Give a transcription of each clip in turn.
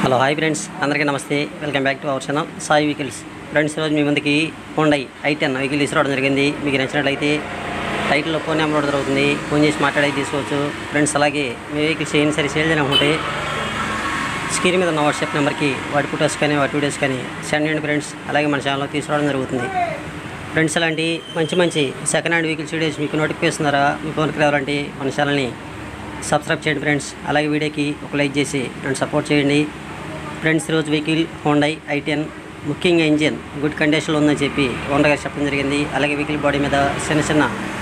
hello hi friends అందరికీ నమస్తే welcome back to our channel Sai vehicles friends ఈరోజు మీ ముందుకి హోండై ఐ టెన్ వెహికల్ తీసుకురావడం జరిగింది మీకు నచ్చినట్లయితే టైటిల్లో ఫోన్ నెంబర్ కూడా దొరుకుతుంది ఫోన్ చేసి మాట్లాడి తీసుకోవచ్చు ఫ్రెండ్స్ అలాగే మీ వెహికల్స్ ఏం సరే సేల్ చేయాలనుకుంటే స్క్రీన్ మీద ఉన్న వాట్సాప్ నెంబర్కి వాటి ఫోటోస్ కానీ వాటి వీడియోస్ కానీ సెండ్ చేయండి ఫ్రెండ్స్ అలాగే మన ఛానల్లో తీసుకురావడం జరుగుతుంది ఫ్రెండ్స్ అలాంటి మంచి మంచి సెకండ్ హ్యాండ్ వెహికల్స్ వీడియోస్ మీకు నోటిఫికేషన్ ద్వారా మీ ఫోన్కి రావాలంటే మన ఛానల్ని సబ్స్క్రైబ్ చేయండి ఫ్రెండ్స్ అలాగే వీడియోకి ఒక లైక్ చేసి నన్ను సపోర్ట్ చేయండి ఫ్రెండ్స్ ఈరోజు వెహికల్ హోండై ఐ టెన్ ముఖ్యంగా ఇంజిన్ గుడ్ కండిషన్లో ఉందని చెప్పి ఓనర్ గారు చెప్పడం జరిగింది అలాగే వెహికల్ బాడీ మీద చిన్న చిన్న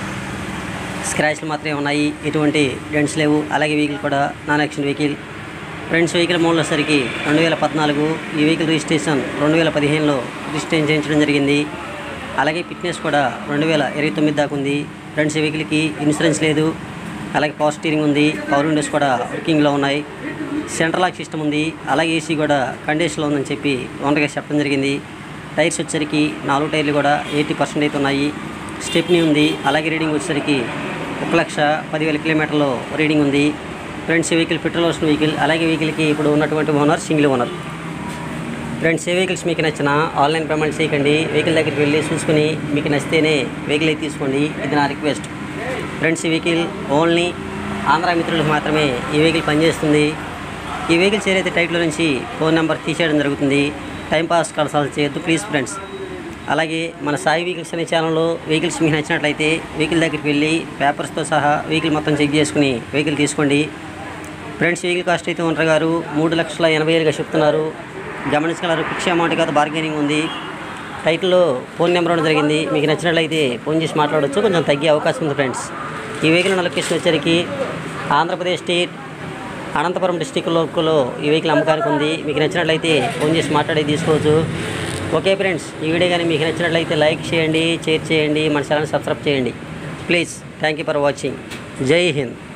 స్క్రాచ్లు మాత్రమే ఉన్నాయి ఎటువంటి డెంట్స్ లేవు అలాగే వెహికల్ కూడా non action vehicle friends vehicle model సరికి రెండు వేల పద్నాలుగు ఈ వెహికల్ రిజిస్ట్రేషన్ రెండు వేల పదిహేనులో రిజిస్ట్రేషన్ చేయించడం జరిగింది అలాగే ఫిట్నెస్ కూడా రెండు వేల ఇరవై తొమ్మిది దాకా ఉంది ఫ్రెండ్స్ ఈ వెహికల్కి ఇన్సూరెన్స్ లేదు అలాగే పవర్ స్టీరింగ్ ఉంది పవర్ విండోస్ కూడా వర్కింగ్లో ఉన్నాయి సెంట్రల్ లాక్ సిస్టమ్ ఉంది అలాగే ఏసీ కూడా కండిషన్లో ఉందని చెప్పి ఓనర్గా చెప్పడం జరిగింది టైర్స్ వచ్చేసరికి నాలుగు టైర్లు కూడా ఎయిటీ పర్సెంట్ అయితే ఉన్నాయి స్టెప్నీ ఉంది అలాగే రీడింగ్ వచ్చేసరికి ఒక లక్ష పదివేల కిలోమీటర్లు రీడింగ్ ఉంది ఫ్రెండ్స్ ఈ వెహికల్ పెట్రోల్ వర్షన్ వెహికల్ అలాగే వెహికల్కి ఇప్పుడు ఉన్నటువంటి ఓనర్ సింగిల్ ఓనర్ ఫ్రెండ్స్ ఏ వెహికల్స్ మీకు నచ్చిన ఆన్లైన్ పేమెంట్ చేయకండి వెహికల్ దగ్గరికి వెళ్ళి చూసుకుని మీకు నచ్చితేనే వెహికల్ అయితే తీసుకోండి ఇది నా రిక్వెస్ట్ ఫ్రెండ్స్ ఈ వెహికల్ ఓన్లీ ఆంధ్ర మిత్రులకు మాత్రమే ఈ వెహికల్ పనిచేస్తుంది ఈ వెహికల్స్ ఏదైతే టైట్లో నుంచి ఫోన్ నెంబర్ తీసేయడం జరుగుతుంది టైంపాస్ కలసాలు చేయొద్దు ప్లీజ్ ఫ్రెండ్స్ అలాగే మన సాయి వెహికల్స్ అనే ఛానల్లో వెహికల్స్ మీకు నచ్చినట్లయితే వెహికల్ దగ్గరికి వెళ్ళి పేపర్స్తో సహా వెహికల్ మొత్తం చెక్ చేసుకుని వెహికల్ తీసుకోండి ఫ్రెండ్స్ వెహికల్ కాస్ట్ అయితే ఓనర్ గారు మూడు లక్షల ఎనభై వేలుగా చెప్తున్నారు గమనించగలరు ఫిక్స్ అమౌంట్ కాదు బార్గెనింగ్ ఉంది టైటిల్లో ఫోన్ నెంబర్ ఇవ్వడం జరిగింది మీకు నచ్చినట్లయితే ఫోన్ చేసి మాట్లాడవచ్చు కొంచెం తగ్గే అవకాశం ఉంది ఫ్రెండ్స్ ఈ వెహికల్ ఉన్న లొకేషన్ వచ్చరికి ఆంధ్రప్రదేశ్ స్టేట్ అనంతపురం డిస్టిక్లో ఈ వెహికల్ అమ్మకానికి ఉంది మీకు నచ్చినట్లయితే ఫోన్ చేసి మాట్లాడి తీసుకోవచ్చు ఓకే ఫ్రెండ్స్ ఈ వీడియో కానీ మీకు నచ్చినట్లయితే లైక్ చేయండి షేర్ చేయండి మన ఛానల్ సబ్స్క్రైబ్ చేయండి please thank you for watching Jai Hind